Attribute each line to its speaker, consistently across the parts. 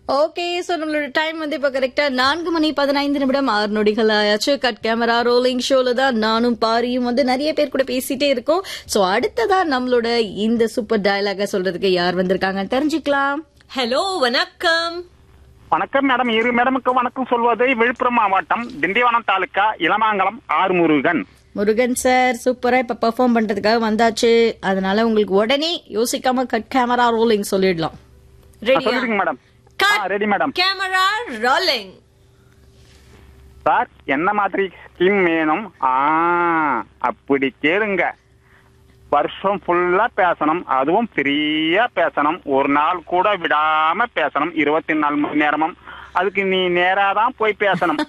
Speaker 1: Okay so நம்மளோட time வந்து இப்ப கரெக்டா நான்கு மணி பதினைந்து நிமிடம் ஆறு நொடிகள் ஆயாச்சு கட் கேமரா ரோலிங் ஷோல தான் நானும் பாரியும் வந்து நிறைய பேர் கூட பேசிட்டே இருக்கோம் சோ அடுத்ததா நம்மளோட இந்த சூப்பர் டயலாக சொல்றதுக்கு யார் வந்திருக்காங்க தெரிஞ்சுக்கலாம்
Speaker 2: ஹலோ வணக்கம்
Speaker 3: வணக்கம் மேடம் இரு மேடமுக்கு வணக்கம் சொல்வது விழுப்புரம் மாவட்டம் திண்டிவனம் தாலுக்கா இளமாங்கலம் ஆறுமுருகன்
Speaker 1: முருகன் சார் சூப்பரா இப்ப பெர்ஃபார்ம் பண்றதுக்காக வந்தாச்சு அதனால உங்களுக்கு உடனே யோசிக்காம கட் கேமரா ரோலிங் சொல்லிடலாம்
Speaker 2: ரெடியா
Speaker 3: சொல்லிடுங்க madam ready madam
Speaker 2: camera rolling
Speaker 3: sir என்ன மாதிரி ஸ்கீம் வேணும் ஆ அப்படி கேளுங்க வருஷம் ஃபுல்லா பேசணும் அதுவும் ஃப்ரீயா பேசணும் ஒரு நாள் கூட விடாம பேசணும் இருபத்தி நாலு மணி நேரமும் அதுக்கு நீ நேரா தான் போய் பேசணும்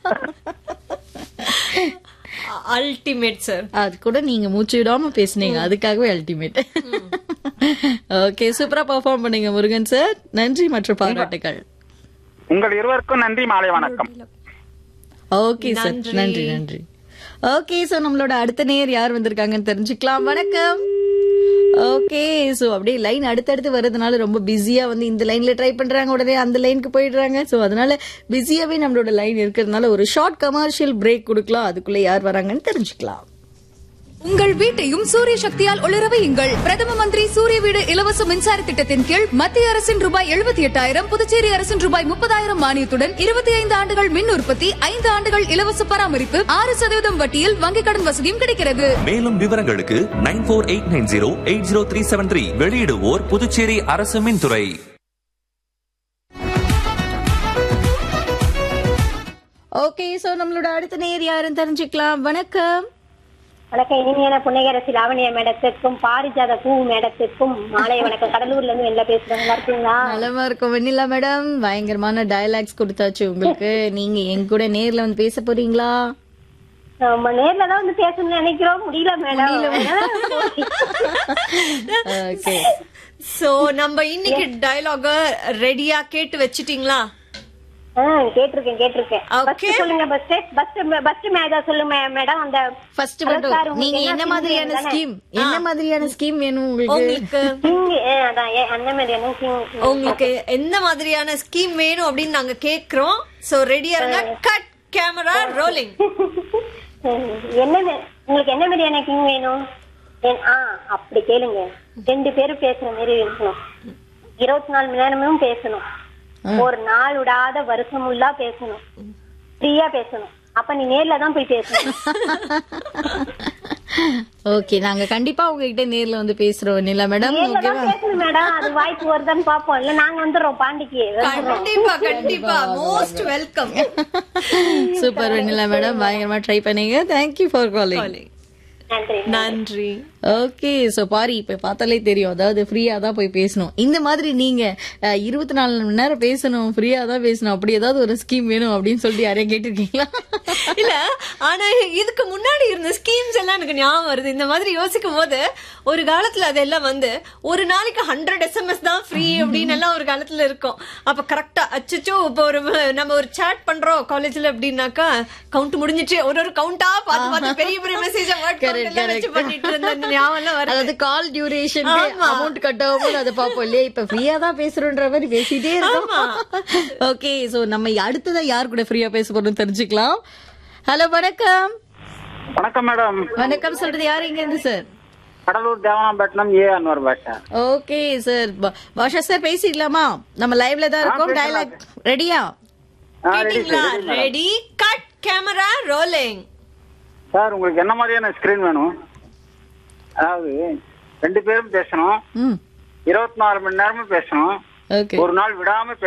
Speaker 2: அல்டிமேட் சார்
Speaker 1: அது கூட நீங்க மூச்சு விடாம பேசுனீங்க அதுக்காகவே அல்டிமேட் ஓகே சூப்பரா பெர்ஃபார்ம் பண்ணீங்க முருகன் சார் நன்றி மற்றும் பாராட்டுகள்
Speaker 3: உங்கள் இருவருக்கும் நன்றி மாலை வணக்கம்
Speaker 1: ஓகே சார் நன்றி நன்றி ஓகே சோ நம்மளோட அடுத்த நேர் யார் வந்திருக்காங்கன்னு தெரிஞ்சுக்கலாம் வணக்கம் ஓகே சோ அப்படியே லைன் அடுத்தடுத்து வர்றதுனால ரொம்ப பிஸியா வந்து இந்த லைன்ல ட்ரை பண்றாங்க உடனே அந்த லைனுக்கு போயிடுறாங்க சோ அதனால பிஸியாவே நம்மளோட லைன் இருக்கிறதுனால ஒரு ஷார்ட் கமர்ஷியல் பிரேக் கொடுக்கலாம் அதுக்குள்ள யார் வராங்கன்னு தெரிஞ்சுக்கலாம்
Speaker 4: உங்கள் வீட்டையும் சூரிய சக்தியால் ஒளிர வையுங்கள் பிரதம மந்திரி சூரிய வீடு இலவச மின்சார திட்டத்தின் கீழ் மத்திய அரசின் ரூபாய் எழுபத்தி எட்டாயிரம் புதுச்சேரி அரசின் ரூபாய் முப்பதாயிரம் மானியத்துடன் இருபத்தி ஐந்து ஆண்டுகள் மின் உற்பத்தி ஐந்து ஆண்டுகள் இலவச பராமரிப்பு ஆறு சதவீதம் வட்டியில் வங்கிக் கடன் வசதியும் கிடைக்கிறது
Speaker 5: மேலும் விவரங்களுக்கு nine four eight nine zero eight zero three seven three வெளியிடுவோர் புதுச்சேரி அரசு மின்துறை
Speaker 1: ஓகே சோ நம்மளோட அடுத்த நேர் யாருன்னு தெரிஞ்சுக்கலாம் வணக்கம்
Speaker 6: வணக்கம் இனிமையான புன்னகரசி லாவணிய மேடத்திற்கும் பாரிஜாத பூ மேடத்திற்கும் மாலை வணக்கம் கடலூர்ல இருந்து வெளில பேசுறேன் நல்லா இருக்கீங்களா
Speaker 1: நலமா இருக்கும் வெண்ணிலா மேடம் பயங்கரமான டயலாக்ஸ் கொடுத்தாச்சு உங்களுக்கு நீங்க என் கூட நேர்ல வந்து பேச போறீங்களா
Speaker 6: நம்ம நேர்ல தான் வந்து பேசணும்னு நினைக்கிறோம் முடியல மேடம்
Speaker 1: ஓகே
Speaker 2: சோ நம்ம இன்னைக்கு டயலாக ரெடியா கேட்டு வச்சிட்டீங்களா
Speaker 6: கேட்டிருக்கேன் கேட்டிருக்கேன்
Speaker 2: Okay.
Speaker 6: First சொல்லுங்க பஸ் பஸ் பஸ் மேடா சொல்லுங்க மேடம் அந்த
Speaker 1: ஃபர்ஸ்ட்
Speaker 6: Hello sir,
Speaker 1: மட்டும்
Speaker 6: உங்களுக்கு
Speaker 1: நீங்க
Speaker 6: என்ன
Speaker 1: என்ன
Speaker 6: scheme
Speaker 1: மாதிரியான
Speaker 6: வேணும்
Speaker 1: ஸ்கீம் என்ன மாதிரியான ஸ்கீம் வேணும் உங்களுக்கு
Speaker 2: உங்களுக்கு
Speaker 6: king, ஏ, அதான் ஏ, அந்த மாதிரி என்ன king?
Speaker 2: உங்களுக்கு எந்த மாதிரியான ஸ்கீம் வேணும் அப்படின்னு நாங்க கேக்குறோம் சோ ரெடியா இருங்க கட் கேமரா ரோலிங்
Speaker 6: ம், என்ன வே- உங்களுக்கு என்ன மாதிரியான கிங் வேணும் என்- ஆ அப்படி கேளுங்க ரெண்டு பேரும் பேசுற மாதிரி இருக்கணும் இருபத்தி நாலு மணி நேரமும் பேசணும் ஒரு நாள் விடாத வருஷம் ஃபுல்லா பேசணும் ஃப்ரீயா பேசணும் அப்ப நீ நேர்ல தான் போய் பேசணும்
Speaker 1: ஓகே நாங்க கண்டிப்பா உங்ககிட்ட நேர்ல வந்து பேசுறோம் நிலா மேடம்
Speaker 6: நேர்ல
Speaker 1: ஓகேவா
Speaker 6: தான் பேசணும் மேடம் அது வாய்ப்பு வருதான்னு பாப்போம் இல்ல நாங்க வந்துடுறோம் பாண்டிக்கு வந்துடுறோம்.
Speaker 2: கண்டிப்பா கண்டிப்பா most welcome
Speaker 1: super Vennila madam பயங்கரமா ட்ரை பண்ணீங்க தேங்க்யூ ஃபார் காலிங்
Speaker 6: நன்றி
Speaker 2: நன்றி
Speaker 1: ஓகே சோ பாரி இப்ப பார்த்தாலே தெரியும் அதாவது ஃப்ரீயா தான் போய் பேசணும் இந்த மாதிரி நீங்க அஹ், இருபத்தி நாலு மணி நேரம் பேசணும் ஃப்ரீயா தான் பேசணும் அப்படி ஏதாவது ஒரு ஸ்கீம் வேணும் அப்படின்னு சொல்லிட்டு யாரையும் கேட்டிருக்கீங்களா
Speaker 2: இல்ல ஆனா இதுக்கு முன்னாடி இருந்த ஸ்கீம்ஸ் எல்லாம் எனக்கு ஞாபகம் வருது இந்த மாதிரி யோசிக்கும் போது ஒரு காலத்துல அதெல்லாம் வந்து ஒரு நாளைக்கு ஹண்ட்ரட் எஸ்எம்எஸ் தான் ஃப்ரீ அப்படின்னு எல்லாம் ஒரு காலத்துல இருக்கும் அப்ப கரெக்டா அச்சச்சோ இப்போ ஒரு நம்ம ஒரு சாட் பண்றோம் காலேஜ்ல அப்படின்னாக்கா கவுண்ட் முடிஞ்சிச்சு ஒரு ஒரு கவுண்டா பார்த்து பார்த்து பெரிய பெரிய மெசேஜ் வேர்ட் கவுண்ட் எல்லாம் வச்சு பண்ணிட்டு இருந்த அந்த ஞாபகம் எல்லாம் வருது
Speaker 1: அதாவது கால் டியூரேஷன்
Speaker 2: ஆமா.
Speaker 1: அமௌண்ட் கட் ஆகும் அதை பாப்போம் இல்லையா இப்ப ஃப்ரீயா தான் பேசுறோன்ற மாதிரி பேசிட்டே இருக்கோம் ஓகே சோ நம்ம அடுத்ததா யார் கூட ஃப்ரீயா பேச போறோம் தெரிஞ்சுக்கலாம் ஹலோ வணக்கம்
Speaker 3: வணக்கம் மேடம்
Speaker 1: வணக்கம் சொல்றது யாரு இங்க இருந்து sir
Speaker 3: Cuddalore Devanampattinam A Anwar Basha
Speaker 1: okay sir Basha sir பேசிக்கலாமா நம்ம லைவ்ல தான் இருக்கோம் டயலாக் ரெடியா
Speaker 2: கேட்டீங்களா ready cut camera rolling
Speaker 3: sir உங்களுக்கு என்ன மாதிரியான ஸ்கிரீன் வேணும் அதாவது ரெண்டு பேரும் பேசணும்
Speaker 1: ம்
Speaker 3: இருபத்தி நாலு மணி நேரமும் பேசணும்
Speaker 1: ஓகே
Speaker 3: ஒரு நாள் விடாம